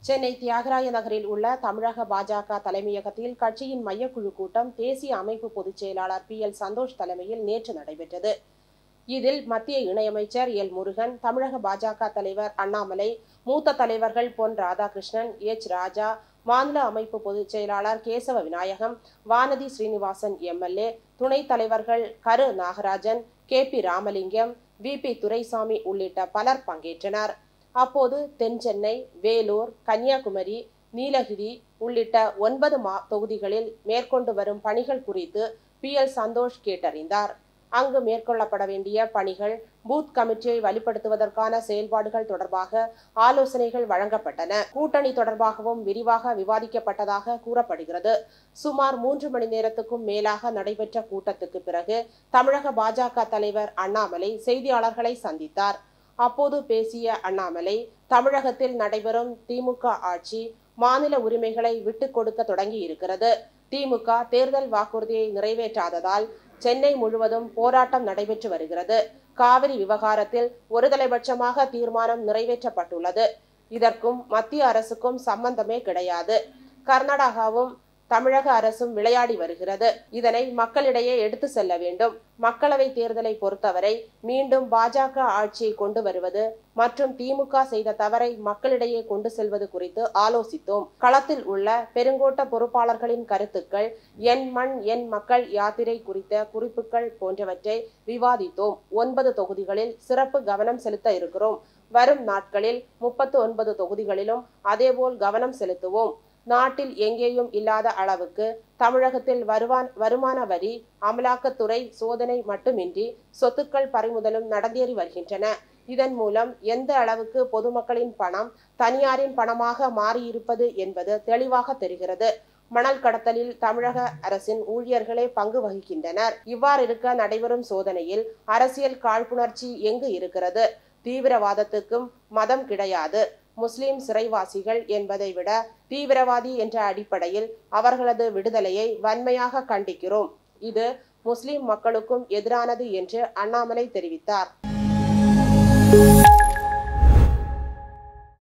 சென்னை தியாகராய நகரில் உள்ள தமிழக பாஜக தலைமையகத்தில் கட்சியின் மையக்குழு கூட்டம் தேசிய அமைப்பு பொதுச் செயலாளர் பி எல் சந்தோஷ் தலைமையில் நேற்று நடைபெற்றது இதில் மத்திய இணையமைச்சர் எல் முருகன் தமிழக பாஜக தலைவர் அண்ணாமலை மூத்த தலைவர்கள் பொன் ராதாகிருஷ்ணன் எச் ராஜா மாநில அமைப்பு பொதுச் செயலாளர் கேசவ விநாயகம் வானதி ஸ்ரீனிவாசன் எம்எல்ஏ துணைத் தலைவர்கள் Karu Nagarajan K P Ramalingam V P Duraisamy உள்ளிட்ட பலர் பங்கேற்றனர் அப்போது தென் சென்னை வேலூர் கன்னியாகுமரி நீலகிரி உள்ளிட்ட ஒன்பது மா தொகுதிகளில் மேற்கொண்டு வரும் பணிகள் குறித்து பி எல் சந்தோஷ் கேட்டறிந்தார் அங்கு மேற்கொள்ளப்பட வேண்டிய பணிகள் பூத் கமிட்டியை வலுப்படுத்துவதற்கான செயல்பாடுகள் தொடர்பாக ஆலோசனைகள் வழங்கப்பட்டன கூட்டணி தொடர்பாகவும் விரிவாக விவாதிக்கப்பட்டதாக கூறப்படுகிறது சுமார் மூன்று மணி நேரத்துக்கும் மேலாக நடைபெற்ற கூட்டத்துக்கு பிறகு தமிழக பாஜக தலைவர் அண்ணாமலை செய்தியாளர்களை சந்தித்தார் அப்போது பேசிய அண்ணாமலை தமிழகத்தில் நடைபெறும் திமுக ஆட்சி மாநில உரிமைகளை விட்டுக் கொடுக்க தொடங்கி இருக்கிறது திமுக தேர்தல் வாக்குறுதியை நிறைவேற்றாததால் சென்னை முழுவதும் போராட்டம் நடைபெற்று வருகிறது காவிரி விவகாரத்தில் ஒருதலைபட்சமாக தீர்மானம் நிறைவேற்றப்பட்டுள்ளது இதற்கும் மத்திய அரசுக்கும் சம்பந்தமே கிடையாது கர்நாடகாவும் தமிழக அரசும் விளையாடி வருகிறது இதனை மக்களிடையே எடுத்து செல்ல வேண்டும் மக்களவை தேர்தலை பொறுத்தவரை மீண்டும் பாஜக ஆட்சியை கொண்டு வருவது மற்றும் திமுக செய்த தவறை மக்களிடையே கொண்டு செல்வது குறித்து ஆலோசித்தோம் களத்தில் உள்ள பெருங்கோட்ட பொறுப்பாளர்களின் கருத்துக்கள் என் மண் என் மக்கள் யாத்திரை குறித்த குறிப்புகள் போன்றவற்றை விவாதித்தோம் ஒன்பது தொகுதிகளில் சிறப்பு கவனம் செலுத்த இருக்கிறோம் வரும் நாட்களில் முப்பத்து ஒன்பது தொகுதிகளிலும் அதேபோல் கவனம் செலுத்துவோம் நாட்டில் எங்கேயும் இல்லாத அளவுக்கு தமிழகத்தில் வருவான் வருமான வரி அமலாக்கத்துறை சோதனை மட்டுமின்றி சொத்துக்கள் பறிமுதலும் நடந்தேறி வருகின்றன இதன் மூலம் எந்த அளவுக்கு பொதுமக்களின் பணம் தனியாரின் பணமாக மாறியிருப்பது என்பது தெளிவாக தெரிகிறது மணல் கடத்தலில் தமிழக அரசின் ஊழியர்களே பங்கு வகிக்கின்றனர் இவ்வாறு இருக்க நடைபெறும் சோதனையில் அரசியல் காழ்ப்புணர்ச்சி எங்கு இருக்கிறது தீவிரவாதத்துக்கும் மதம் கிடையாது முஸ்லிம் சிறைவாசிகள் என்பதை விட தீவிரவாதி என்ற அடிப்படையில் அவர்களது விடுதலையை வன்மையாக கண்டிக்கிறோம் இது முஸ்லிம் மக்களுக்கும் எதிரானது என்று அண்ணாமலை தெரிவித்தார்